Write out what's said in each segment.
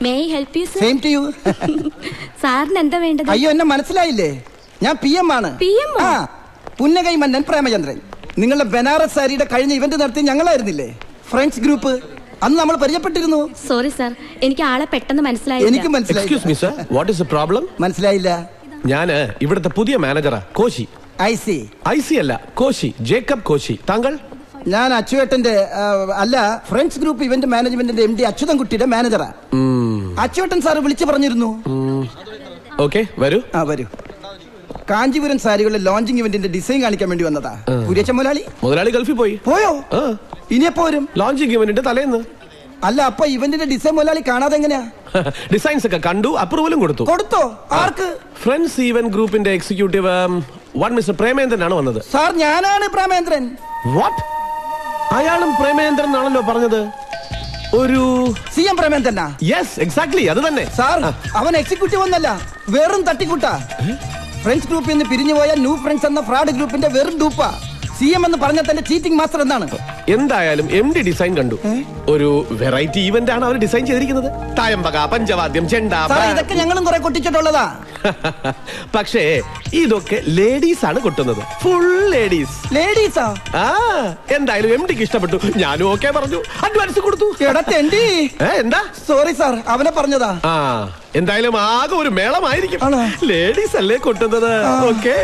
May help you sir same to you സാറിന് എന്താ വേണ്ടത് അയ്യോ എന്നെ മനസ്സിലായില്ലേ ഞാൻ പി എം ആണ് PM ഓ? ആ പുന്നകൈ മന്നൻ പ്രേമചന്ദ്രൻ നിങ്ങളുടെ ബനാറസ് സാരിയുടെ കഴിഞ്ഞ ഇവന്റ് നടത്തി ഞങ്ങളായിരുന്നില്ലേ ഫ്രണ്ട്സ് ഗ്രൂപ്പ് അന്ന് നമ്മൾ പരിചയപ്പെട്ടിരുന്നു സോറി സാർ എനിക്ക് ആളെ പെട്ടെന്ന് മനസ്സിലായില്ല എനിക്ക് മനസ്സിലായി excuse me sir what is a problem മനസ്സിലായില്ല ഞാന് ഇവിടുത്തെ പുതിയ മാനേജറാ Koshy I C I C അല്ല കോശി ജേക്കബ് കോശി താങ്കൾ ഞാൻ അച്ചുവേട്ടന്റെ ആ, അല്ല ഫ്രണ്ട്സ് ഗ്രൂപ്പ് ഇവന്റ് മാനേജ്മെന്റിന്റെ എം ഡി അച്യുതൻകുട്ടിയുടെ മാനേജറാ അച്ചുവേട്ടൻ സാറ് വിളിച്ചു പറഞ്ഞിരുന്നു ഓക്കെ വരൂ ആ വരൂ കാഞ്ചീപുരം സാരികളുടെ ലോഞ്ചിങ് ഇവന്റിന്റെ ഡിസൈൻ കാണിക്കാൻ വേണ്ടി വന്നതാ കുര്യച്ച മുതലാളി മുതലാളി ഗൾഫിൽ പോയി പോയോ ആ ഇനിയെപ്പോ വരും ലോഞ്ചിങ് ഇവന്റിന്റെ തലേന്ന് അല്ല അപ്പൊ ഇവന്റിന്റെ ഡിസൈൻ മുതലാളി കാണാതെ എങ്ങനെയാ ഡിസൈൻസ് ഒക്കെ കണ്ടു അപ്രൂവലും കൊടുത്തു കൊടുത്തോ ആർക്ക് ഫ്രണ്ട്സ് ഈവൻ ഗ്രൂപ്പിന്റെ എക്സിക്യൂട്ടീവ് വൺ മിസ്റ്റർ പ്രേമേന്ദ്രനാണ് വന്നത് സാർ ഞാനാണ് പ്രേമേന്ദ്രൻ വാട്ട് അയാളും പ്രേമേന്ദ്രൻ ആണല്ലോ പറഞ്ഞത് ഒരു സി എം പ്രേമേന്ദ്രനാ യെസ് എക്സാക്ട്ലി അത് തന്നെ സാർ അവൻ എക്സിക്യൂട്ടീവ് ഒന്നല്ല വെറും തട്ടിക്കൂട്ടാ ഫ്രണ്ട്സ് ഗ്രൂപ്പിൽ നിന്ന് പിരിഞ്ഞുപോയ ന്യൂ ഫ്രണ്ട്സ് എന്ന ഫ്രോഡ് ഗ്രൂപ്പിന്റെ വെറും ഡൂപ്പാ സി എം എന്ന് പറഞ്ഞ തന്റെ ചീറ്റിംഗ് മാസ്റ്റർ എന്നാണ് എന്തായാലും എം ഡി ഡിസൈൻ കണ്ടു ഒരു വെറൈറ്റി ഈവന്റ് ആണ് അവർ ഡിസൈൻ ചെയ്തിരിക്കുന്നത് തായമ്പക പഞ്ചവാദ്യം ചെണ്ട സാർ ബാ- ഇതൊക്കെ ഞങ്ങളും കുറെ കൊട്ടിച്ചിട്ടുള്ളതാ പക്ഷേ ഇതൊക്കെ ലേഡീസ് ആണ് കൊട്ടുന്നത് ഫുൾ ലേഡീസ് ലേഡീസാ ആ എന്തായാലും എം ഡിക്ക് ഇഷ്ടപ്പെട്ടു ഞാനും ഓക്കെ പറഞ്ഞു അഡ്വാൻസ് കൊടുത്തു എടത്തെണ്ടി ഏ, എന്താ സോറി സാർ അവനെ പറഞ്ഞതാ ആ എന്തായാലും ആകെ ഒരു മേളമായിരിക്കും ആണോ? ലേഡീസ് അല്ലേ കൊട്ടുന്നത് ഓക്കെ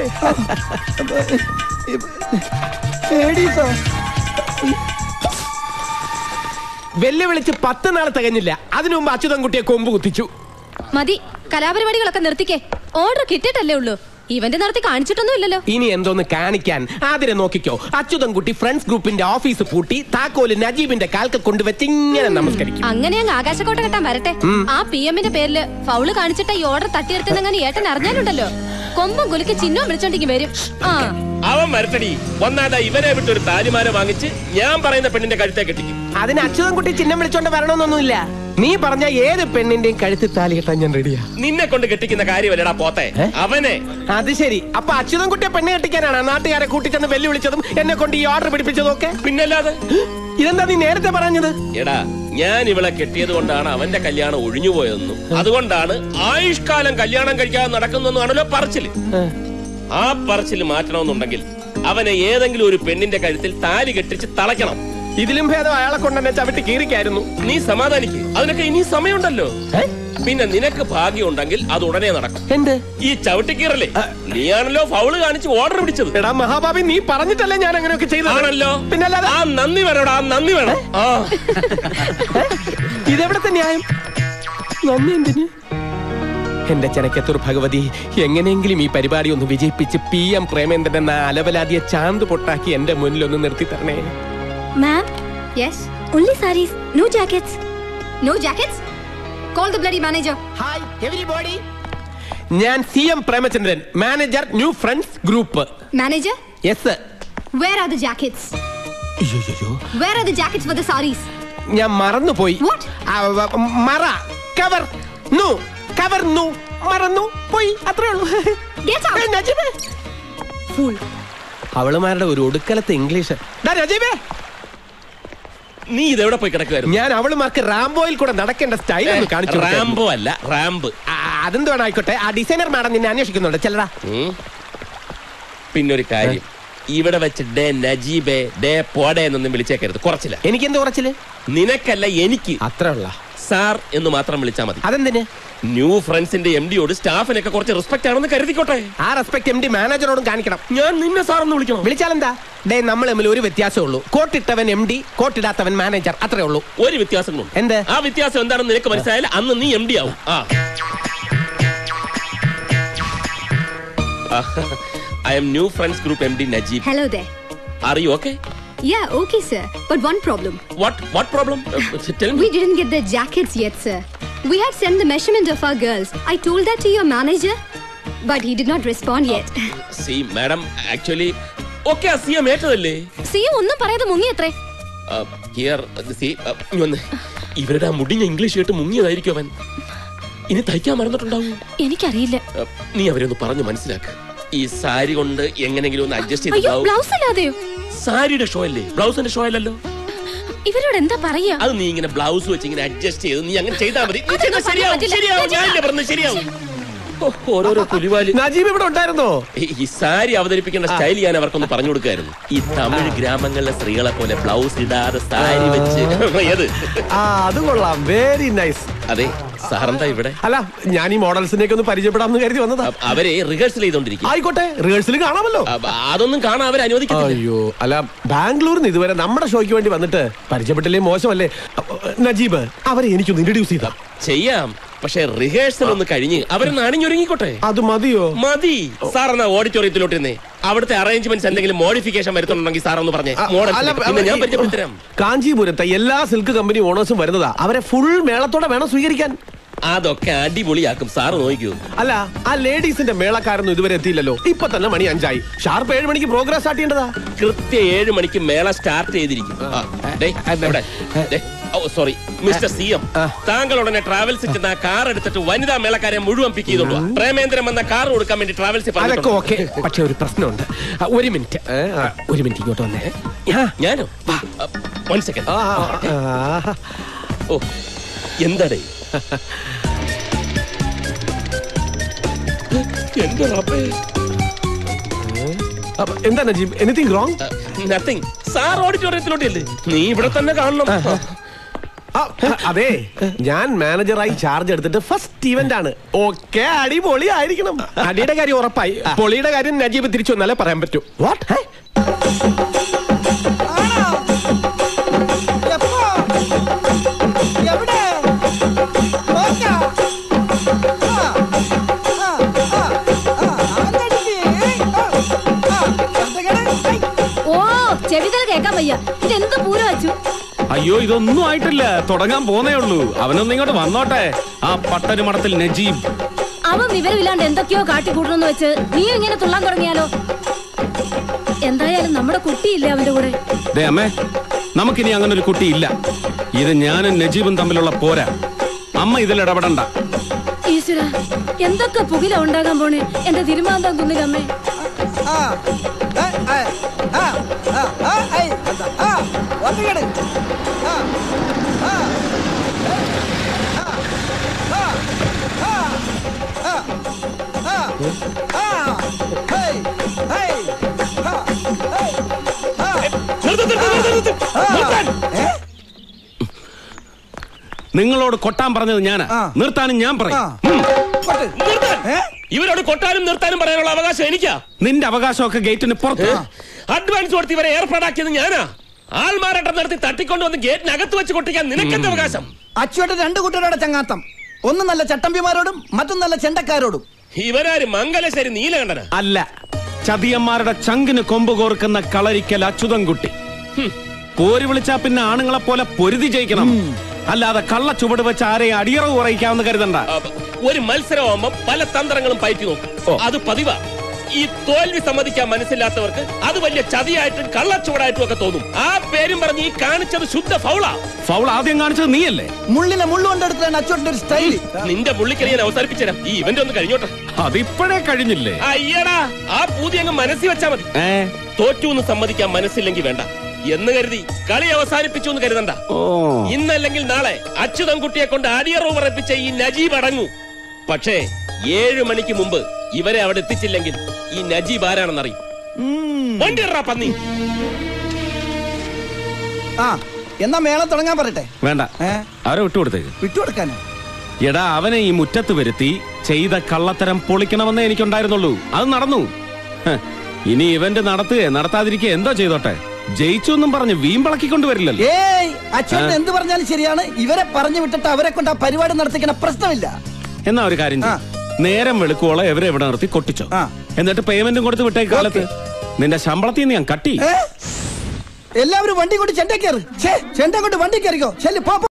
ലേഡീസാ വെല്ലുവിളിച്ച് പത്ത് നാൾ തികഞ്ഞില്ല അതിനു മുമ്പ് അച്യുതൻകുട്ടിയെ കൊമ്പ് കുത്തിച്ചു മതി കലാപരിപാടികളൊക്കെ നിർത്തിക്കേ ഓർഡർ കിട്ടിയിട്ടല്ലേ ഉള്ളൂ ഇവന്റ് നടത്തി കാണിച്ചിട്ടൊന്നും ഇല്ലല്ലോ ഇനി എന്തോന്ന് കാണിക്കാൻ ആതിരെ നോക്കിക്കോ അച്യുതൻകുട്ടി ഫ്രണ്ട്സ് ഗ്രൂപ്പിന്റെ ഓഫീസ് പൂട്ടി താക്കോല് നജീബിന്റെ കാൽക്ക് കൊണ്ടുവച്ച് ഇങ്ങനെ നമസ്കരിക്കും അങ്ങനെ അങ്ങ് ആകാശക്കോട്ട കെട്ടാൻ വരട്ടെ ആ പി എമ്മിന്റെ പേരില് ഫൗള് കാണിച്ചിട്ട് ഈ ഓർഡർ തട്ടിയെടുത്തെന്നങ്ങനെ ഏട്ടൻ അറിഞ്ഞാലുണ്ടല്ലോ കൊമ്പും കുലുക്ക് ചിഹ്നവും വിളിച്ചോണ്ടെങ്കിൽ വരും ആ അവൻ വരട്ടടി ഒന്നാതാ ഇവനെ വിട്ട് ഒരു താലിമാല വാങ്ങിച്ച് ഞാൻ പറയുന്ന പെണ്ണിന്റെ കഴുത്തെ കെട്ടിക്കും അതിന് അച്യുതൻകുട്ടി ചിഹ്നം വിളിച്ചോണ്ട് വരണമെന്നൊന്നുമില്ല നീ പറഞ്ഞ ഏത് പെണ്ണിന്റെയും കഴുത്തിൽ താലി കെട്ടാൻ ഞാൻ റെഡിയാ നിന്നെ കൊണ്ട് കെട്ടിക്കുന്ന കാര്യമല്ലടാ പോത്തെ അവനെ അത് ശരി അപ്പൊ അച്യുതൻകുട്ടിയെ പെണ്ണ് കെട്ടിക്കാനാണ് നാട്ടുകാരെ കൂട്ടിച്ചെന്ന് വെല്ലുവിളിച്ചതും എന്നെ കൊണ്ട് ഈ ഓർഡർ പിടിപ്പിച്ചതും ഒക്കെ പിന്നല്ലാതെ ഇതെന്താ നീ നേരത്തെ പറഞ്ഞത് എടാ ഞാൻ ഇവളെ കെട്ടിയത് കൊണ്ടാണ് അവന്റെ കല്യാണം ഒഴിഞ്ഞുപോയതെന്നും അതുകൊണ്ടാണ് ആയുഷ്കാലം കല്യാണം കഴിക്കാതെ നടക്കുന്നതെന്നാണല്ലോ പറച്ചില് ആ പറച്ചില് മാറ്റണമെന്നുണ്ടെങ്കിൽ അവനെ ഏതെങ്കിലും ഒരു പെണ്ണിന്റെ കഴുത്തിൽ താലി കെട്ടിച്ച് തളയ്ക്കണം ഇതിലും ഭേദം അയാളെ കൊണ്ട് എന്നെ ചവിട്ടി കീറിക്കായിരുന്നു നീ സമാധാനിക്ക് അതിനൊക്കെ ഇനി സമയമുണ്ടല്ലോ പിന്നെ നിനക്ക് ഭാഗ്യമുണ്ടെങ്കിൽ അത് ഉടനെ നടക്കും എന്ത് ഈ ചവിട്ടിക്കീറല്ലേ നീയാണല്ലോ ഫൗള് കാണിച്ച് ഓർഡർ പിടിച്ചത് എടാ മഹാഭാവി നീ പറഞ്ഞിട്ടല്ലേ ഞാൻ അങ്ങനെയൊക്കെ ചെയ്തത് ആണല്ലോ പിന്നല്ലാതെ ആ നന്ദി വേണോടാ ആ നന്ദി വേണം ആ ഇതെവിടത്തെ ന്യായം നന്ദി എന്തിന് എന്റെ ചെനക്കത്തൂർ ഭഗവതി എങ്ങനെയെങ്കിലും ഈ പരിപാടി ഒന്ന് വിജയിപ്പിച്ച് പി എം പ്രേമേന്ദ്രൻ എന്ന അലവലാതിയെ ചാന്ത് പൊട്ടാക്കി എന്റെ മുന്നിൽ ഒന്ന് നിർത്തി തരണേ ma'am yes only sarees no jackets no jackets call the bloody manager hi everybody ഞാൻ C M Premachandran manager new friends group manager yes where are the jackets where are the jackets for the sarees ഞാൻ മറന്നുപോയി What? ആ, വ- മറ cover നു cover നു മറന്നു പോയി അത്രേ ഉള്ളൂ Get out. ഏ, നജീബേ. അവളുമാരുടെ ഒരു ഒടുക്കലത്തെ ഇംഗ്ലീഷ് ഡാ, നജീബേ നീ ഇതെവിടെ പോയി കിടക്കുവായിരുന്നു ഞാൻ അവളുമാർക്ക് റാംബോയിൽ കൂടെ നടക്കേണ്ട സ്റ്റൈൽ ഒന്ന് കാണിച്ചു കൊടുക്കായിരുന്നു. റാംബോ അല്ല റാമ്പ് ആ, അതെന്ത് വേണം ആയിക്കോട്ടെ ആ ഡിസൈനർ മാഡം നിന്നെ അന്വേഷിക്കുന്നുണ്ട് ചെല്ലടാ ഉം. പിന്നൊരു കാര്യം ഇവിടെ വെച്ച് ഡേ നജീബേ ഡേ പോടെ എന്നൊന്നും വിളിച്ചേക്കരുത് കുറച്ചില്ല എനിക്ക് എന്ത് കുറച്ചില് നിനക്കല്ല എനിക്ക് അത്ര ഉള്ള സാർ എന്ന് മാത്രം വിളിച്ചാൽ മതി അതെന്തിന് ന്യൂ ഫ്രണ്ട്സിന്റെ എം ഡിയോട് സ്റ്റാഫിനൊക്കെ കുറച്ച് റെസ്പെക്ട് ആണെന്ന് കരുതിക്കോട്ടെ ആ റെസ്പെക്ട് എം ഡി മാനേജറോടും കാണിക്കണം ഞാൻ നിന്നെ സാർ എന്ന് വിളിക്കണം വിളിച്ചാലെന്താ ഡേ നമ്മൾ തമ്മിൽ ഒരു വ്യത്യാസമേ ഉള്ളൂ കോട്ടിട്ടവൻ എം ഡി കോട്ടിടാത്തവൻ മാനേജർ അത്രേ ഉള്ളൂ ഒരു വ്യത്യാസങ്ങളുണ്ട് എന്ത് ആ വ്യത്യാസം എന്താണെന്ന് നിനക്ക് മനസ്സിലായാലും അന്ന് നീ എം ഡി ആവും ആ I'm new friends group M D Najeeb hello they are you okay Yeah, okay, sir. But one problem. What what problem tell We didn't get the jackets yet, sir. We had sent the measurement of our girls. I told that to your manager, but he did not respond yet. See madam actually okay C M ഏറ്റതല്ലേ C ഒന്നും പറയാതെ മുങ്ങിയത്രേ here C വന്ന് ഇവരുടെ ആ മുടിഞ്ഞ English കേട്ട് മുങ്ങിയതായിരിക്കും അവൻ ഇനി തയ്ക്കാൻ മറന്നിട്ടുണ്ടാവും എനിക്കറിയില്ല Uh, നീ അവരെ ഒന്ന് പറഞ്ഞു മനസ്സിലാക്ക് ഈ സാരി കൊണ്ട് എങ്ങനെങ്കിലും ഒന്ന് അഡ്ജസ്റ്റ് അയ്യോ ചെയ്തിട്ടുണ്ടാവും ബ്ലൗസ് അല്ലാതെയോ സാരിയുടെ ഷോ അല്ലേ ബ്ലൗസിന്റെ ഷോ അല്ലല്ലോ ഇവരോട് എന്താ പറയാ അത് നീ ഇങ്ങനെ ബ്ലൗസ് വെച്ച് ഇങ്ങനെ അഡ്ജസ്റ്റ് ചെയ്ത് നീ അങ്ങനെ ചെയ്താൽ മതി നീ അതൊന്നും ചെയ്താൽ ശരിയാവും പറ്റില്ല. ശരിയാവും ഞാനില്ലേ പറഞ്ഞത് ശരിയാവും ഓ, ഓരോരോ പുലിവാലി നജീബ് ഇവിടെ ഉണ്ടായിരുന്നോ ഈ- ഈ സാരി അവതരിപ്പിക്കേണ്ട സ്റ്റൈൽ ഞാൻ അവർക്കൊന്ന് പറഞ്ഞു കൊടുക്കായിരുന്നു ഈ തമിഴ് ഗ്രാമങ്ങളിലെ സ്ത്രീകളെ പോലെ ബ്ലൗസ് ഇടാതെ സാരി വെച്ച് ഏത് ആ അത് കൊള്ളാം വെരി നൈസ് അതെ സാറെന്താ ഇവിടെ അല്ല ഞാൻ ഈ മോഡൽസിനെയൊക്കെ ഒന്ന് പരിചയപ്പെടാമെന്ന് കരുതി വന്നതാ അ- അവരെ റിഹേഴ്സൽ ചെയ്തോണ്ടിരിക്കും ആയിക്കോട്ടെ റിഹേഴ്സൽ കാണാമല്ലോ അതൊന്നും കാണാൻ അവർ അനുവദിക്കത്തില്ല അയ്യോ അല്ല ബാംഗ്ലൂരിൽ നിന്ന് ഇതുവരെ നമ്മുടെ ഷോയ്ക്ക് വേണ്ടി വന്നിട്ട് പരിചയപ്പെട്ടില്ലേ മോശമല്ലേ അപ്പൊ, നജീബ് അവരെ എനിക്കൊന്ന് ഇൻട്രൊഡ്യൂസ് ചെയ്താ ചെയ്യാം പക്ഷെ റിഹേഴ്സൽ ഒന്ന് കഴിഞ്ഞ് അവരൊന്ന് അണിഞ്ഞൊരുങ്ങിക്കോട്ടെ അത് മതിയോ മതി സാർ എന്നാ ഓഡിറ്റോറിയത്തിലോട്ട് ഇരുന്നേ അവിടുത്തെ അറേഞ്ച്മെന്റ്സ് എന്തെങ്കിലും മോഡിഫിക്കേഷൻ വരുത്തുന്നുണ്ടെങ്കിൽ സാർ ഒന്ന് പറഞ്ഞേ ആ, മോഡൽ അല്ല, പിന്നെ ഞാൻ ഈ- പരിചയപ്പെടുത്തരാം കാഞ്ചീപുരത്തെ എല്ലാ സിൽക്ക് കമ്പനി ഓണേഴ്സും വരുന്നതാ അവരെ ഫുൾ മേളത്തോടെ വേണം സ്വീകരിക്കാൻ അതൊക്കെ അടിപൊളിയാക്കും സാർ നോക്കൂ അല്ല ആ ലേഡീസിന്റെ മേളക്കാരൊന്നും ഇതുവരെ എത്തിയില്ലല്ലോ ഇപ്പൊ തന്നെ മണി അഞ്ചായി ഷാർപ്പ് ഏഴ് മണിക്ക് പ്രോഗ്രാം സ്റ്റാർട്ട് ചെയ്യേണ്ടതാ കൃത്യ ഏഴ് മണിക്ക് മേള സ്റ്റാർട്ട് ചെയ്തിരിക്കും ആ, ഡേയ്, എവിടെ? ഡേയ്, oh sorry mister C M താങ്കൾ ഉടനെ ട്രാവൽസ് ചെന്ന കാർ എടുത്തിട്ട് വനിതാ മേളക്കാരെ മുഴുവൻ പിക്ക് ചെയ്തോളൂ പ്രേമേന്ദ്രൻ എന്ന കാർ കൊടുക്കാൻ വേണ്ടി ട്രാവൽസ് അതൊക്കെ ഓക്കെ പക്ഷെ ഒരു പ്രശ്നമുണ്ട് ആ, ഒരു മിനിറ്റ് ആ, ഒരു മിനിറ്റ് ഇങ്ങോട്ട് വന്നേ ആ, ഞാനോ വൺ സെക്കൻഡ് ആ, ആ, ഓ എന്താടേ എന്റെ റബ്ബേ ആ, എന്താ Najeeb anything wrong nothing sir ഓഡിറ്റോറിയത്തിലോട്ടല്ലേ നീ ഇവിടെ തന്നെ കാണണം അതെ ഞാൻ മാനേജറായി ചാർജ് എടുത്തിട്ട് ഫസ്റ്റ് ഇവന്റ് ആണ് ഓക്കെ അടിപൊളി ആയിരിക്കണം അടിയുടെ കാര്യം ഉറപ്പായി പൊളിയുടെ കാര്യം നജീബ് തിരിച്ചു വന്നാലേ പറയാൻ പറ്റൂ വാട്ട് ആണോ? എപ്പോ? എവിടെ? നോക്കാ? ആ, ആ, ആ, ആ, ആരടിക്ക്? ആ, ആ, എന്തെങ്കിലും? ഐ, ഓ ചെവിതല കേക്കാൻ വയ്യ ഇതെന്ത് പൂരം വച്ചു അയ്യോ ഇതൊന്നും ആയിട്ടില്ല തുടങ്ങാൻ പോന്നേ ഉള്ളൂ അവനൊന്നും ഇങ്ങോട്ട് വന്നോട്ടെ ആ പട്ടന് മഠത്തിൽ നജീബ് അവൻ വിവരമില്ലാണ്ട് എന്തൊക്കെയോ കാട്ടിക്കൂട്ടണമെന്ന് വെച്ച് നീ ഇങ്ങനെ തുള്ളാൻ തുടങ്ങിയാലോ എന്തായാലും നമ്മുടെ കുട്ടിയില്ലേ അവന്റെ കൂടെ ദേ അമ്മേ നമുക്കിനി അങ്ങനെ ഒരു കുട്ടിയില്ല ഇത് ഞാനും നജീബും തമ്മിലുള്ള പോരാ അമ്മ ഇതിൽ ഇടപെടണ്ട ഈശ്വര എന്തൊക്കെ പുകില ഉണ്ടാകാൻ പോണേ എന്റെ തിരുമാന്താൻ കുന്നിലമ്മേ ആ, ആ, ആ, ആ, ആ, ആ, ഐ, എന്താ? ആ, ഒന്നുകിട്. ആ, ആ, ഏ, ആ, ആ, ആ, ആ, ആ, ആ, ഹേയ്, ഹേയ്, ആ, ഹേയ്, ആ, ആ, ഏ? നിങ്ങളോട് കൊട്ടാൻ പറഞ്ഞത് ഞാനാ ആ. നിർത്താനും ഞാൻ ആ, പറയും കൊട്ട്. നിർത്താൻ ഏ? ഇവരോട് കൊട്ടാനും നിർത്താനും പറയാനുള്ള അവകാശം എനിക്കാ നിന്റെ അവകാശമൊക്കെ ഗേറ്റിന് പുറത്ത് അഡ്വാൻസ് കൊടുത്ത് ഇവരെ ഏർപ്പാടാക്കിയത് ഞാനാ ആൾമാരാട്ടം നടത്തി തട്ടിക്കൊണ്ടുവന്ന് ഗേറ്റിനകത്ത് വെച്ച് കൊട്ടിക്കാൻ നിനക്കെന്ത് അവകാശം അച്ചുവേട്ടൻ രണ്ട് കുട്ടികളുടെ ചങ്ങാത്തം ഒന്ന് നല്ല ചട്ടമ്പിമാരോടും മറ്റൊന്ന് നല്ല ചെണ്ടക്കാരോടും ഇവരാര് മംഗലശ്ശേരി നീലകണ്ഠന അല്ല ചതിയന്മാരുടെ ചങ്കിന് കൊമ്പ് കോർക്കുന്ന കളരിക്കൽ അച്യുതൻകുട്ടി ഹും. പോര് വിളിച്ചാ പിന്നെ ആണുങ്ങളെ പോലെ പൊരുതി ജയിക്കണം അല്ലാതെ കള്ള ചുവട് വെച്ച് ആരെയും അടിയറവ് കുറയിക്കാമെന്ന് കരുതണ്ട ഒരു മത്സരമാകുമ്പോ പല തന്ത്രങ്ങളും പയറ്റി നോക്കും അത് പതിവാ ഈ തോൽവി സമ്മതിക്കാൻ മനസ്സില്ലാത്തവർക്ക് അത് വലിയ ചതിയായിട്ടും കള്ളച്ചുവടായിട്ടും ഒക്കെ തോന്നും ആ പേരും പറഞ്ഞ് ഈ കാണിച്ചത് ശുദ്ധ ഫൗളാ ഫൗൾ ആദ്യം കാണിച്ചത് നീയല്ലേ മുള്ളിനെ മുള്ളുകൊണ്ടെടുത്താണ് അച്ചുവേട്ടന്റെ ഒരു സ്റ്റൈല് നിന്റെ പുള്ളിക്കറി ഞാൻ അവസാനിപ്പിച്ചുതരാം ഈ ഇവന്റ് ഒന്ന് കഴിഞ്ഞോട്ടെ അതിപ്പോഴേ കഴിഞ്ഞില്ലേ അയ്യടാ ആ പൂതി അങ്ങ് മനസ്സിൽ വെച്ചാ മതി ഏ തോറ്റു എന്ന് സമ്മതിക്കാൻ മനസ്സില്ലെങ്കിൽ വേണ്ട എന്ന് കരുതി കളി അവസാനിപ്പിച്ചു എന്ന് കരുതണ്ട ഓ ഇന്നല്ലെങ്കിൽ നാളെ അച്യുതൻകുട്ടിയെ കൊണ്ട് അടിയറവ് പറപ്പിച്ച ഈ നജീബ് അടങ്ങൂ പക്ഷേ ഏഴു മണിക്ക് മുമ്പ് ഇവരെ അവിടെ എത്തിച്ചില്ലെങ്കിൽ ഈ നജീബ് ആരാണെന്നറിയും വണ്ടി ഇടറാ പന്നി ആ എന്നാ മേളം തുടങ്ങാൻ പറയട്ടെ വേണ്ട ഏ അവരെ വിട്ടുകൊടുത്തേക്ക് വിട്ടുകൊടുക്കാനോ എടാ അവനെ ഈ മുറ്റത്ത് വരുത്തി ചെയ്ത കള്ളത്തരം പൊളിക്കണമെന്നേ എനിക്കുണ്ടായിരുന്നുള്ളൂ അത് നടന്നു ഹ്, ഇനി ഇവന്റ് നടത്തുകയെ നടത്താതിരിക്കുക എന്തോ ചെയ്തോട്ടെ ജയിച്ചു എന്നും പറഞ്ഞ് വീമ്പിളക്കിക്കൊണ്ട് വരില്ലല്ലോ ഏയ് അച്ഛൻ എന്ത് പറഞ്ഞാലും ശരിയാണ് ഇവരെ പറഞ്ഞു വിട്ടിട്ട് അവരെ കൊണ്ട് ആ പരിപാടി നടത്തിക്കണ പ്രശ്നമില്ല എന്നാ ഒരു കാര്യം ചെയ്യ്. നേരം വെളുക്കുവോളം എവരെ ഇവിടെ നിർത്തി കൊട്ടിച്ചോ ആ. എന്നിട്ട് പേയ്മെന്റും കൊടുത്ത് വിട്ടേക്ക് കാലത്ത് നിന്റെ ശമ്പളത്തിൽ നിന്ന് ഞാൻ കട്ടി ഏ? എല്ലാവരും വണ്ടി കൊണ്ട് ചെണ്ട കയറ് ചെണ്ട കൊണ്ട് വണ്ടി കയറിക്കോ ശല്യം പോ പോ.